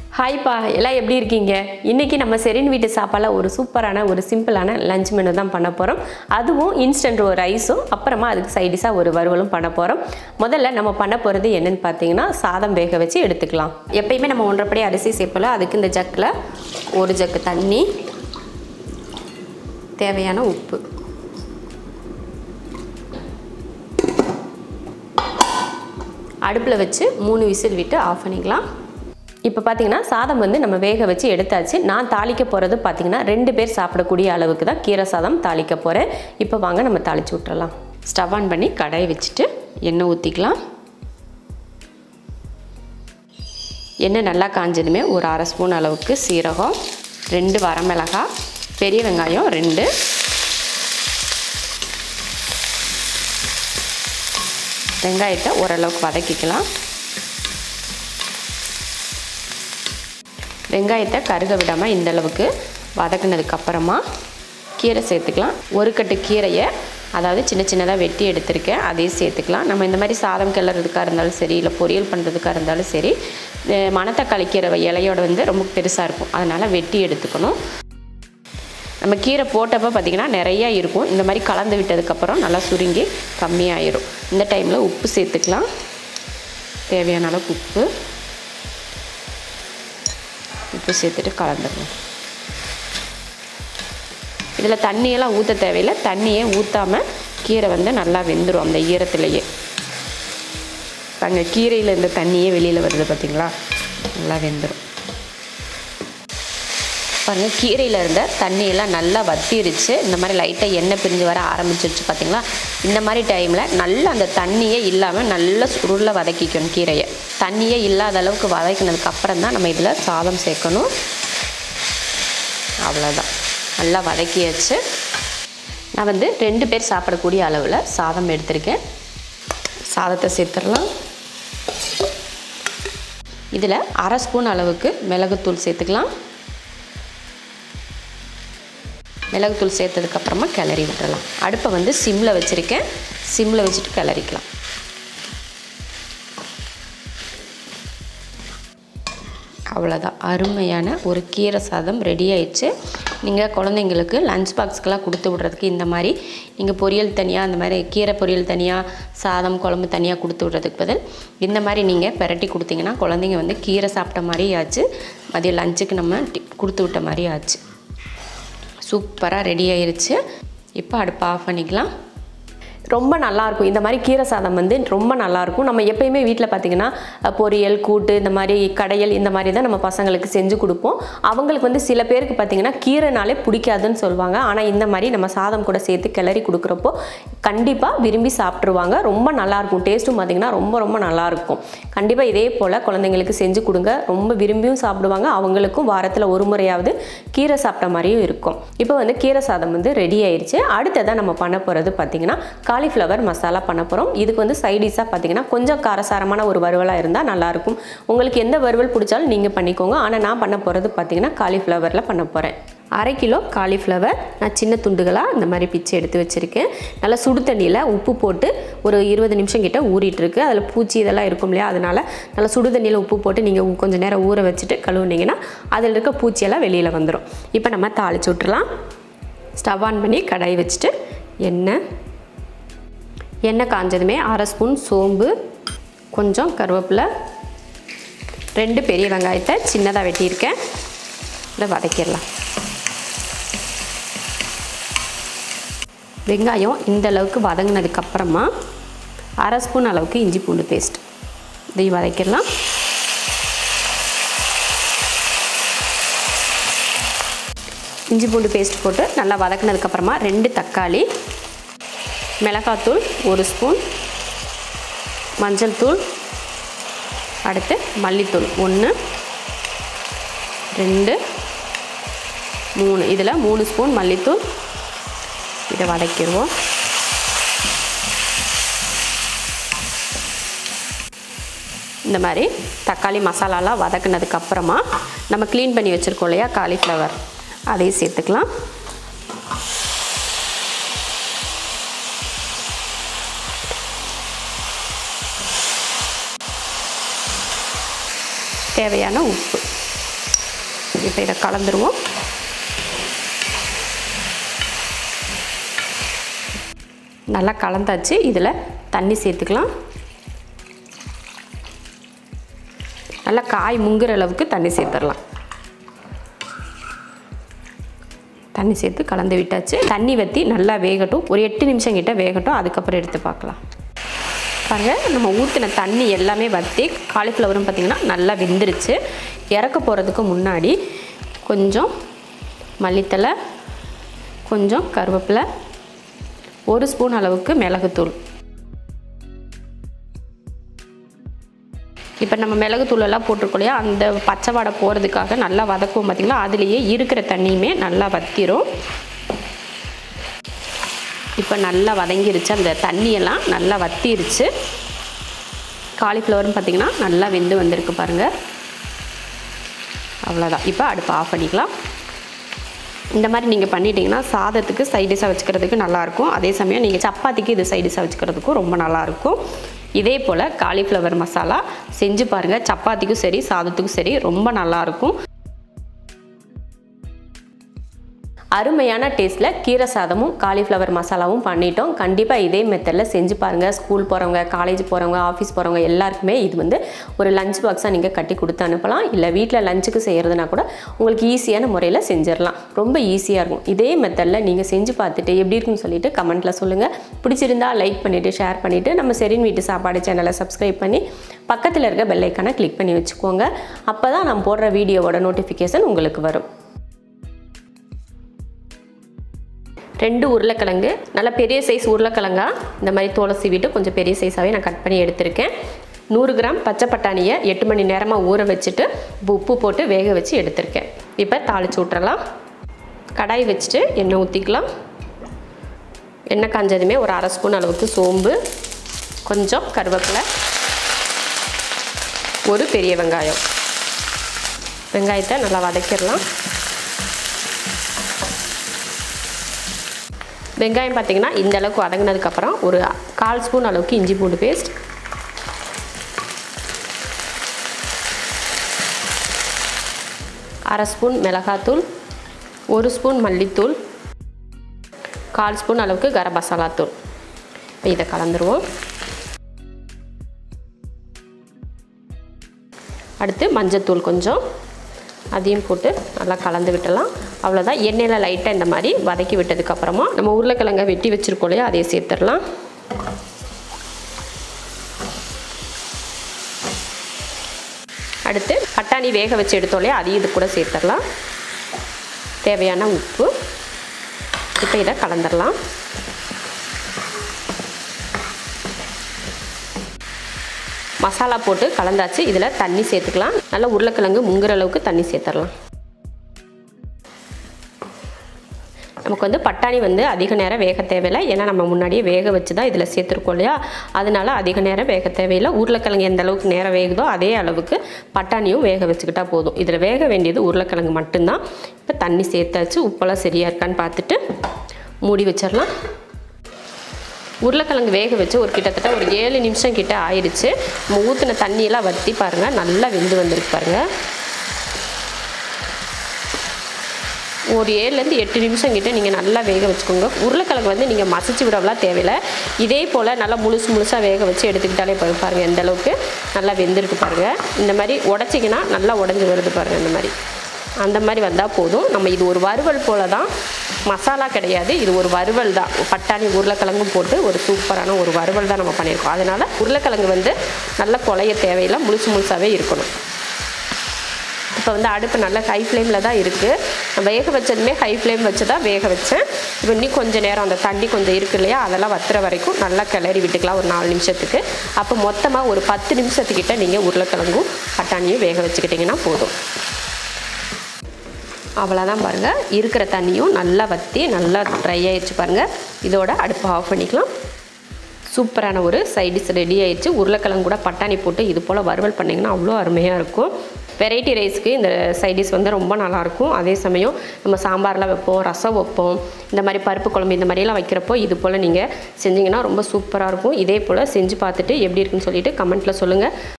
ஹாய்ப்பா எல்லாம் எப்படி இருக்கீங்க இன்றைக்கி நம்ம செரின் வீட்டு சாப்பாடில் ஒரு சூப்பரான ஒரு சிம்பிளான லஞ்ச் மெனு தான் பண்ண போகிறோம் அதுவும் இன்ஸ்டன்ட் ஒரு ரைஸும் அப்புறமா அதுக்கு சைடிஷாக ஒரு வறுவலும் பண்ண போகிறோம் முதல்ல நம்ம பண்ண போகிறது என்னன்னு பார்த்தீங்கன்னா சாதம் வேக வச்சு எடுத்துக்கலாம் எப்பயுமே நம்ம ஒன்றரைப்படி அரிசி சேர்ப்பல அதுக்கு இந்த ஜக்கில் ஒரு ஜக்கு தண்ணி தேவையான உப்பு அடுப்பில் வச்சு மூணு விசில் விட்டு ஆஃப் பண்ணிக்கலாம் இப்போ பார்த்தீங்கன்னா சாதம் வந்து நம்ம வேக வச்சு எடுத்தாச்சு நான் தாளிக்க போகிறது பார்த்தீங்கன்னா ரெண்டு பேர் சாப்பிடக்கூடிய அளவுக்கு தான் கீரை சாதம் தாளிக்க போகிறேன் இப்போ வாங்க நம்ம தாளிச்சு விட்டுறலாம் ஸ்டவ் ஆன் பண்ணி கடாயை வச்சுட்டு எண்ணெய் ஊற்றிக்கலாம் எண்ணெய் நல்லா காஞ்சதுமே ஒரு அரை ஸ்பூன் அளவுக்கு சீரகம் ரெண்டு வரமிளகாய் பெரிய வெங்காயம் ரெண்டு வெங்காயத்தை ஓரளவுக்கு வதக்கிக்கலாம் வெங்காயத்தை கருக விடாமல் இந்த அளவுக்கு வதக்குனதுக்கப்புறமா கீரை சேர்த்துக்கலாம் ஒரு கட்டு கீரையை அதாவது சின்ன சின்னதாக வெட்டி எடுத்திருக்கேன் அதையும் சேர்த்துக்கலாம் நம்ம இந்த மாதிரி சாதம் கிளறதுக்காக இருந்தாலும் சரி இல்லை பொரியல் பண்ணுறதுக்காக இருந்தாலும் சரி அஹ் மணத்தக்காளி கீரை இலையோட வந்து ரொம்ப பெருசாக இருக்கும் அதனால் வெட்டி எடுத்துக்கணும் நம்ம கீரை போட்டப்போ பார்த்திங்கன்னா நிறையா இருக்கும் இந்த மாதிரி கலந்து விட்டதுக்கப்புறம் நல்லா சுருங்கி கம்மியாயிரும் இந்த டைமில் உப்பு சேர்த்துக்கலாம் தேவையான அளவுக்கு உப்பு உப்பு சேர்த்துட்டு கலந்துடணும் இதில் தண்ணியெல்லாம் ஊற்ற தேவையில்லை தண்ணியே ஊற்றாமல் கீரை வந்து நல்லா வெந்துடும் அந்த ஈரத்துலேயே பாருங்க கீரையில் இந்த தண்ணியே வெளியில் வருது பார்த்தீங்களா நல்லா வெந்துடும் பாருங்கள் கீரையில் இருந்த தண்ணியெல்லாம் நல்லா வத்திருச்சு இந்த மாதிரி லைட்டாக எண்ணெய் பிரிஞ்சு வர ஆரம்பிச்சிருச்சு பார்த்தீங்களா இந்த மாதிரி டைமில் நல்லா அந்த தண்ணியே இல்லாமல் நல்லா சுருள வதக்கிக்கணும் கீரையை தண்ணியே இல்லாத அளவுக்கு வதக்கினதுக்கு அப்புறம் தான் நம்ம இதில் சாதம் சேர்க்கணும் அவ்வளோதான் நல்லா வதக்கியாச்சு நான் வந்து ரெண்டு பேர் சாப்பிடக்கூடிய அளவில் சாதம் எடுத்திருக்கேன் சாதத்தை சேர்த்துடலாம் இதில் அரை ஸ்பூன் அளவுக்கு மிளகுத்தூள் சேர்த்துக்கலாம் மிளகுத்தூள் சேர்த்ததுக்கப்புறமா கிளறி விட்டுறலாம் அடுப்பை வந்து சிம்மில் வச்சுருக்கேன் சிம்மில் வச்சுட்டு கிளறிக்கலாம் அவ்வளோதான் அருமையான ஒரு கீரை சாதம் ரெடி ஆயிடுச்சு நீங்கள் குழந்தைங்களுக்கு லஞ்ச் பாக்ஸ்க்கெலாம் கொடுத்து விட்றதுக்கு இந்த மாதிரி நீங்கள் பொரியல் தனியாக அந்த மாதிரி கீரை பொரியல் தனியாக சாதம் குழம்பு தனியாக கொடுத்து விட்றதுக்கு பதில் இந்த மாதிரி நீங்கள் பெரட்டி கொடுத்தீங்கன்னா குழந்தைங்க வந்து கீரை சாப்பிட்ட மாதிரி ஆச்சு மதியம் லஞ்சுக்கு நம்ம டி- கொடுத்து விட்ட மாதிரி ஆச்சு சூப்பராக ரெடி ஆயிருச்சு இப்போ அடுப்பு ஆஃப் பண்ணிக்கலாம் ரொம்ப நல்லாயிருக்கும் இந்த மாதிரி கீரை சாதம் வந்து ரொம்ப நல்லாயிருக்கும் நம்ம எப்பயுமே வீட்டில் பார்த்தீங்கன்னா அஹ், பொரியல் கூட்டு இந்த மாதிரி கடையல் இந்த மாதிரி தான் நம்ம பசங்களுக்கு செஞ்சு கொடுப்போம் அவங்களுக்கு வந்து சில பேருக்கு பார்த்தீங்கன்னா கீரைனாலே பிடிக்காதுன்னு சொல்லுவாங்க ஆனால் இந்த மாதிரி நம்ம சாதம் கூட சேர்த்து கிளறி கொடுக்குறப்போ கண்டிப்பாக விரும்பி சாப்பிட்ருவாங்க ரொம்ப நல்லாயிருக்கும் டேஸ்ட்டும் பார்த்தீங்கன்னா ரொம்ப ரொம்ப நல்லாயிருக்கும் கண்டிப்பாக இதே போல் குழந்தைங்களுக்கு செஞ்சு கொடுங்க ரொம்ப விரும்பியும் சாப்பிடுவாங்க அவங்களுக்கும் வாரத்தில் ஒரு முறையாவது கீரை சாப்பிட்ட மாதிரியும் இருக்கும் இப்போ வந்து கீரை சாதம் வந்து ரெடி ஆயிருச்சு அடுத்ததாக நம்ம பண்ண போகிறது பார்த்தீங்கன்னா காலிஃப்ளவர் மசாலா பண்ண போகிறோம் இதுக்கு வந்து சைடிஷாக பார்த்தீங்கன்னா கொஞ்சம் காரசாரமான ஒரு வறுவலாக இருந்தால் நல்லாயிருக்கும் உங்களுக்கு எந்த வறுவல் பிடிச்சாலும் நீங்கள் பண்ணிக்கோங்க ஆனால் நான் பண்ண போகிறது பார்த்தீங்கன்னா காலிஃப்ளவரில் பண்ண போகிறேன் அரை கிலோ காலிஃப்ளவர் நான் சின்ன துண்டுகளாக இந்த மாதிரி பிச்சு எடுத்து வச்சுருக்கேன் நல்லா சுடு தண்ணியில் உப்பு போட்டு ஒரு இருபது நிமிஷம் கிட்ட ஊறிட்டு இருக்கு அதில் பூச்சி இதெல்லாம் இருக்கும் இல்லையா அதனால் நல்லா சுடு தண்ணியில் உப்பு போட்டு நீங்கள் கொஞ்சம் நேரம் ஊற வச்சுட்டு கழுவுனீங்கன்னா அதில் இருக்க பூச்சியெல்லாம் வெளியில் வந்துடும் இப்போ நம்ம தாளிச்சு விட்டுறலாம் ஸ்டவ் ஆன் பண்ணி கடாய் வச்சுட்டு எண்ணெய் எண்ணெய் காஞ்சதுமே அரை ஸ்பூன் சோம்பு கொஞ்சம் கருவேப்பிலை ரெண்டு பெரிய வெங்காயத்தை சின்னதாக வெட்டியிருக்கேன் இதை வதக்கிடலாம் வெங்காயம் இந்த அளவுக்கு வதங்கினதுக்கு அப்புறமா அரை ஸ்பூன் அளவுக்கு இஞ்சி பூண்டு பேஸ்ட் இதையும் வதக்கிடலாம் இஞ்சி பூண்டு பேஸ்ட் போட்டு நல்லா வதக்குனதுக்கப்புறமா ரெண்டு தக்காளி மிளகாத்தூள் ஒரு ஸ்பூன் மஞ்சள் தூள் அடுத்து மல்லித்தூள் ஒன்று ரெண்டு மூணு இதில் மூணு ஸ்பூன் மல்லித்தூள் இதை வதக்கிடுவோம் இந்த மாதிரி தக்காளி மசாலாலாம் வதக்குனதுக்கு அப்புறமா நம்ம க்ளீன் பண்ணி வச்சுருக்கோம் இல்லையா காலிஃப்ளவர் அதையும் சேர்த்துக்கலாம் தேவையான உப்பு இப்போ இதை கலந்துருவோம் நல்லா கலந்தாச்சு இதில் தண்ணி சேர்த்துக்கலாம் நல்லா காய் முங்குற அளவுக்கு தண்ணி சேர்த்துடலாம் தண்ணி சேர்த்து கலந்து விட்டாச்சு தண்ணி வற்றி நல்லா வேகட்டும் ஒரு எட்டு நிமிஷம் கிட்ட வேகட்டும் அதுக்கப்புறம் எடுத்து பார்க்கலாம் பாருங்கள் நம்ம ஊற்றின தண்ணி எல்லாமே வற்றி காலிஃப்ளவரும் பார்த்திங்கன்னா நல்லா வெந்துருச்சு இறக்க போகிறதுக்கு முன்னாடி கொஞ்சம் மல்லித்தலை கொஞ்சம் கருவேப்பிலை ஒரு ஸ்பூன் அளவுக்கு மிளகுத்தூள் இப்போ நம்ம மிளகுத்தூள் எல்லாம் போட்டிருக்கோம் இல்லையா அந்த பச்சை வாடை போகிறதுக்காக நல்லா வதக்குவோம் பார்த்திங்களா அதுலேயே இருக்கிற தண்ணியுமே நல்லா வத்திரும் இப்போ நல்லா வதங்கிருச்சு அந்த தண்ணியெல்லாம் நல்லா வத்திருச்சு காலிஃப்ளவரும் பார்த்திங்கன்னா நல்லா வெந்து வந்திருக்கு பாருங்கள் அவ்வளோதான் இப்போ அடுப்பு ஆஃப் பண்ணிக்கலாம் இந்த மாதிரி நீங்கள் பண்ணிட்டீங்கன்னா சாதத்துக்கு சைடிஷாக வச்சுக்கிறதுக்கு நல்லாயிருக்கும் அதே சமயம் நீங்கள் சப்பாத்திக்கு இது சைடிஷாக வச்சுக்கிறதுக்கும் ரொம்ப நல்லாயிருக்கும் இதே போல் காலிஃப்ளவர் மசாலா செஞ்சு பாருங்கள் சப்பாத்திக்கும் சரி சாதத்துக்கும் சரி ரொம்ப நல்லாயிருக்கும் அருமையான டேஸ்ட்டில் கீரை சாதமும் காலிஃப்ளவர் மசாலாவும் பண்ணிட்டோம் கண்டிப்பாக இதே மெத்தடில் செஞ்சு பாருங்கள் ஸ்கூல் போகிறவங்க காலேஜ் போகிறவங்க ஆஃபீஸ் போகிறவங்க எல்லாருக்குமே இது வந்து ஒரு லஞ்ச் பாக்ஸாக நீங்கள் கட்டி கொடுத்து அனுப்பலாம் இல்லை வீட்டில் லஞ்சுக்கு செய்கிறதுனா கூட உங்களுக்கு ஈஸியான முறையில் செஞ்சிடலாம் ரொம்ப ஈஸியாக இருக்கும் இதே மெத்தடில் நீங்கள் செஞ்சு பார்த்துட்டு எப்படி இருக்குன்னு சொல்லிட்டு கமெண்ட்டில் சொல்லுங்கள் பிடிச்சிருந்தா லைக் பண்ணிவிட்டு ஷேர் பண்ணிவிட்டு நம்ம செரின் வீட்டு சாப்பாடு சேனலை சப்ஸ்கிரைப் பண்ணி பக்கத்தில் இருக்க பெல்லைக்கான கிளிக் பண்ணி வச்சுக்கோங்க அப்போ தான் நான் போடுற வீடியோவோட நோட்டிஃபிகேஷன் உங்களுக்கு வரும் ரெண்டு உருளைக்கிழங்கு நல்ல பெரிய சைஸ் உருளைக்கிழங்கா இந்த மாதிரி தோலை சீவிட்டு கொஞ்சம் பெரிய சைஸாகவே நான் கட் பண்ணி எடுத்திருக்கேன் நூறு கிராம் பச்சை பட்டாணியை எட்டு மணி நேரமாக ஊற வச்சுட்டு உப்பு போட்டு வேக வச்சு எடுத்திருக்கேன் இப்போ தாளிச்சு விட்றலாம் கடாய் வச்சுட்டு எண்ணெய் ஊற்றிக்கலாம் எண்ணெய் காஞ்சதுமே ஒரு அரை ஸ்பூன் அளவுக்கு சோம்பு கொஞ்சம் கருவேப்பிலை ஒரு பெரிய வெங்காயம் வெங்காயத்தை நல்லா வதக்கிடலாம் வெங்காயம் பார்த்திங்கன்னா இந்த அளவுக்கு வதங்கினதுக்கப்புறம் ஒரு கால் ஸ்பூன் அளவுக்கு இஞ்சி பூண்டு பேஸ்ட் அரை ஸ்பூன் மிளகாத்தூள் ஒரு ஸ்பூன் மல்லித்தூள் கால் ஸ்பூன் அளவுக்கு கரம் மசாலா தூள் இப்போ இதை கலந்துருவோம் அடுத்து மஞ்சத்தூள் கொஞ்சம் அதையும் போட்டு நல்லா கலந்து விட்டலாம் அவ்வளோதான் எண்ணெயில் லைட்டாக இந்த மாதிரி வதக்கி விட்டதுக்கப்புறமா நம்ம உருளைக்கிழங்க வெட்டி வச்சுருக்கோம் இல்லையா அதையே சேர்த்துடலாம் அடுத்து பட்டாணி வேக வச்சு எடுத்தோம் இல்லையா அதையும் இது கூட சேர்த்துடலாம் தேவையான உப்பு இப்போ இதை கலந்துடலாம் மசாலா போட்டு கலந்தாச்சு இதில் தண்ணி சேர்த்துக்கலாம் நல்லா உருளைக்கிழங்கு முங்குற அளவுக்கு தண்ணி சேர்த்துடலாம் நமக்கு வந்து பட்டாணி வந்து அதிக நேரம் வேக தேவையில்லை ஏன்னா நம்ம முன்னாடியே வேக வச்சு தான் இதில் சேர்த்துருக்கோம் இல்லையா அதனால அதிக நேரம் வேக தேவையில்லை உருளைக்கிழங்கு எந்த அளவுக்கு நேரம் வேகுதோ அதே அளவுக்கு பட்டாணியும் வேக வச்சுக்கிட்டா போதும் இதில் வேக வேண்டியது உருளைக்கிழங்கு மட்டும்தான் இப்போ தண்ணி சேர்த்தாச்சு உப்பெல்லாம் சரியாக இருக்கான்னு பார்த்துட்டு மூடி வச்சிடலாம் உருளைக்கிழங்கு வேக வச்சு ஒரு கிட்டத்தட்ட ஒரு ஏழு நிமிஷம் கிட்ட ஆயிடுச்சு நம்ம ஊற்றின தண்ணியெல்லாம் வற்றி பாருங்கள் நல்லா வெந்து வந்திருக்கு பாருங்கள் ஒரு ஏழுலேருந்து எட்டு நிமிஷம் கிட்ட நீங்கள் நல்லா வேக வச்சுக்கோங்க உருளைக்கிழங்கு வந்து நீங்கள் மசிச்சு விடலாம் தேவையில்லை இதே போல் நல்லா முழுசு முழுசாக வேக வச்சு எடுத்துக்கிட்டாலே போதும் பாருங்கள் எந்த அளவுக்கு நல்லா வெந்திருக்கு பாருங்கள் இந்த மாதிரி உடச்சிங்கன்னா நல்லா உடஞ்சி வருது பாருங்கள் இந்த மாதிரி அந்த மாதிரி வந்தால் போதும் நம்ம இது ஒரு வறுவல் போல தான் மசாலா கிடையாது இது ஒரு வறுவல் தான் பட்டாணி உருளைக்கிழங்கும் போட்டு ஒரு சூப்பரான ஒரு வறுவல் தான் நம்ம பண்ணியிருக்கோம் அதனால் உருளைக்கிழங்கு வந்து நல்லா குழைய தேவையில்லை முழுசு முழுசாகவே இருக்கணும் இப்போ வந்து அடுப்பு நல்லா ஹை ஃப்ளேமில் தான் இருக்குது நான் வேக வச்சதுமே ஹை ஃப்ளேம் வச்சு தான் வேக வச்சேன் இப்போ இன்னும் கொஞ்சம் நேரம் அந்த தண்ணி கொஞ்சம் இருக்கு இல்லையா அதெல்லாம் வத்துற வரைக்கும் நல்லா கிளறி விட்டுக்கலாம் ஒரு நாலு நிமிஷத்துக்கு அப்போ மொத்தமாக ஒரு பத்து நிமிஷத்துக்கிட்ட நீங்கள் உருளைக்கிழங்கும் பட்டாணியும் வேக வச்சுக்கிட்டிங்கன்னா போதும் அவ்வளோதான் பாருங்கள் இருக்கிற தண்ணியும் நல்லா வற்றி நல்லா ட்ரை ஆயிடுச்சு பாருங்கள் இதோட அடுப்பை ஆஃப் பண்ணிக்கலாம் சூப்பரான ஒரு சைடிஷ் ரெடி ஆயிடுச்சு உருளைக்கிழங்கு கூட பட்டாணி போட்டு இது போல் வறுவல் பண்ணிங்கன்னா அவ்வளோ அருமையாக இருக்கும் வெரைட்டி ரைஸ்க்கு இந்த சைடிஷ் வந்து ரொம்ப நல்லாயிருக்கும் அதே சமயம் நம்ம சாம்பார்லாம் வைப்போம் ரசம் வைப்போம் இந்த மாதிரி பருப்பு குழம்பு இந்த மாதிரிலாம் வைக்கிறப்போ இது போல் நீங்கள் செஞ்சிங்கன்னா ரொம்ப சூப்பராக இருக்கும் இதே போல் செஞ்சு பார்த்துட்டு எப்படி இருக்குன்னு சொல்லிட்டு கமெண்ட்டில் சொல்லுங்கள்